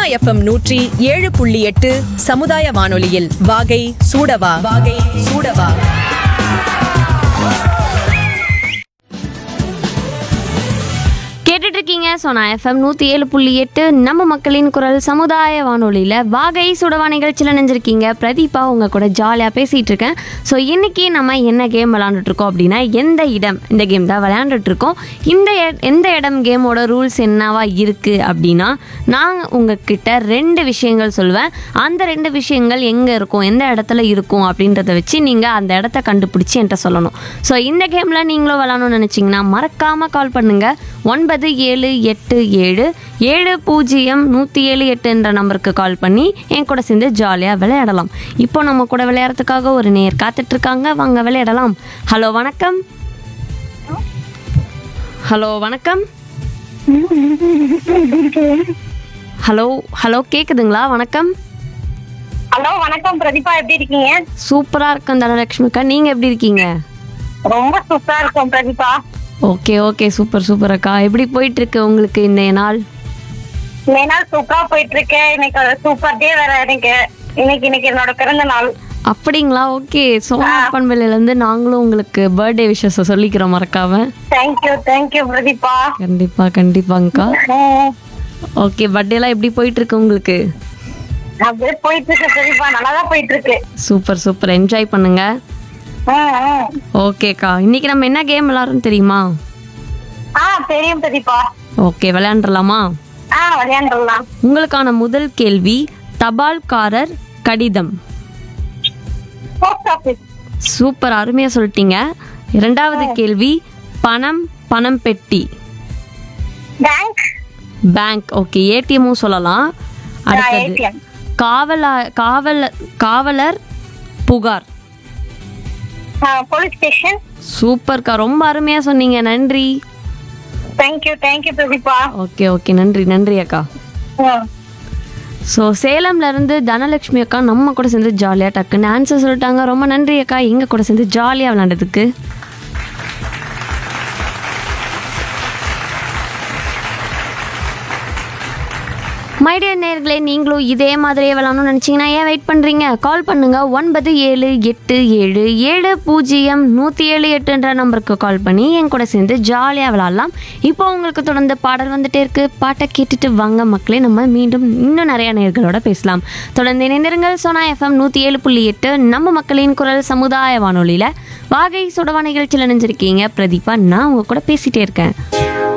FM நூற்றி ஏழு புள்ளி எட்டு சமுதாய வானொலியில் வாகை சூடவா வாகை சூடவா கேட்டுட்டு இருக்கீங்க சோனா எஃப்எம் நூற்றி ஏழு புள்ளி எட்டு நம்ம மக்களின் குரல் சமுதாய வானொலியில் வாகை சுடவா நிகழ்ச்சியில் நினைஞ்சிருக்கீங்க பிரதீபா உங்கள் கூட ஜாலியாக பேசிகிட்டு இருக்கேன் ஸோ இன்றைக்கி நம்ம என்ன கேம் விளாண்டுட்டு இருக்கோம் அப்படின்னா எந்த இடம் இந்த கேம் தான் விளையாண்டுட்டு இருக்கோம் இந்த எ- எந்த இடம் கேமோட ரூல்ஸ் என்னவா இருக்குது அப்படின்னா நான் உங்ககிட்ட ரெண்டு விஷயங்கள் சொல்லுவேன் அந்த ரெண்டு விஷயங்கள் எங்கே இருக்கும் எந்த இடத்துல இருக்கும் அப்படின்றத வச்சு நீங்கள் அந்த இடத்த கண்டுபிடிச்சி என்கிட்ட சொல்லணும் ஸோ இந்த கேமில் நீங்களும் விளாடணும்னு நினச்சிங்கன்னா மறக்காமல் கால் பண்ணுங்கள் ஒன்பது ஏழு எட்டு ஏழு ஏழு பூஜ்ஜியம் நூற்றி ஏழு எட்டு என்ற நம்பருக்கு கால் பண்ணி என் கூட சேர்ந்து ஜாலியாக விளையாடலாம் இப்போ நம்ம கூட விளையாடுறதுக்காக ஒரு நேர் காத்துட்ருக்காங்க வாங்க விளையாடலாம் ஹலோ வணக்கம் ஹலோ வணக்கம் ஹலோ ஹலோ கேட்குதுங்களா வணக்கம் ஹலோ வணக்கம் பிரதீபா எப்படி இருக்கீங்க சூப்பராக இருக்கும் தனலட்சுமிக்கா நீங்கள் எப்படி இருக்கீங்க ரொம்ப சூப்பரா இருக்கும் Pratheeba okay okay super super அக்கா எப்படி போயிட்டு இருக்கு உங்களுக்கு இன்றைய நாள் இந்த நாள் சூப்பரா போயிட்டு இருக்கு இன்னைக்கு ஒரு சூப்பர் டே வேற எனக்கு இன்னைக்கு இன்னைக்கு என்னோட பிறந்த நாள் அப்படிங்களா ஓகே சோனா பண்பலையிலேருந்து நாங்களும் உங்களுக்கு பர்த்டே விஷஸ் சொல்லிக்கிறோம் மறக்காம தேங்க்யூ தேங்க்யூ பிரதீபா கண்டிப்பா கண்டிப்பாங்கக்கா ம், ஓகே பர்த்டேலாம் எப்படி போயிட்டு இருக்கு உங்களுக்கு அப்படியே போயிட்டு இருக்கு பிரதீபா நல்லாதான் போயிட்டு இருக்கு சூப்பர் சூப்பர் என்ஜாய் பண்ணுங்க ம், ம். ஓகேக்கா இன்னைக்கு நம்ம என்ன கேம் விளாட்றோம் தெரியுமா ஆ தெரியும் பிரதீபா ஓகே விளையாண்டுலாமா ஆ விளையாண்டுலாம் உங்களுக்கான முதல் கேள்வி தபால்காரர் கடிதம் போஸ்ட் ஆபீஸ் சூப்பர் அருமையாக சொல்லிட்டீங்க இரண்டாவது கேள்வி பணம் பணம் பெட்டி பேங்க் பேங்க் ஓகே ஏடிஎம்மும் சொல்லலாம் அடுத்தது ஏடிஎம் காவலா காவல காவலர் புகார் போலீஸ் ஸ்டேஷன் சூப்பர்க்கா ரொம்ப அருமையாக சொன்னீங்க நன்றி thank you thank you Pratheeba okay okay நன்றி நன்றி அக்கா ம். ஸோ சேலம்ல இருந்து தனலட்சுமி அக்கா நம்ம கூட சேர்ந்து ஜாலியாக டக்குன்னு ஆன்சர் சொல்லிட்டாங்க ரொம்ப நன்றி அக்கா எங்கள் கூட சேர்ந்து ஜாலியாக விளாண்டதுக்கு மைடியர் நேர்களே நீங்களும் இதே மாதிரியே விளாடணும்னு நினச்சிங்கன்னா ஏன் வெயிட் பண்ணுறீங்க கால் பண்ணுங்க ஒன்பது ஏழு எட்டு ஏழு ஏழு பூஜ்ஜியம் நூற்றி ஏழு எட்டுன்ற நம்பருக்கு கால் பண்ணி என் கூட சேர்ந்து ஜாலியாக விளாட்லாம் இப்போ உங்களுக்கு தொடர்ந்து பாடல் வந்துட்டே இருக்கு பாட்டை கேட்டுட்டு வாங்க மக்களே நம்ம மீண்டும் இன்னும் நிறைய நேர்களோட பேசலாம் தொடர்ந்து இணைந்திருங்கள் சோனா எஃப்எம் நூற்றி ஏழு புள்ளி எட்டு நம்ம மக்களின் குரல் சமுதாய வானொலியில் வாகை சுடவா நிகழ்ச்சியில் நினைஞ்சிருக்கீங்க பிரதீபா நான் உங்க கூட பேசிட்டே இருக்கேன்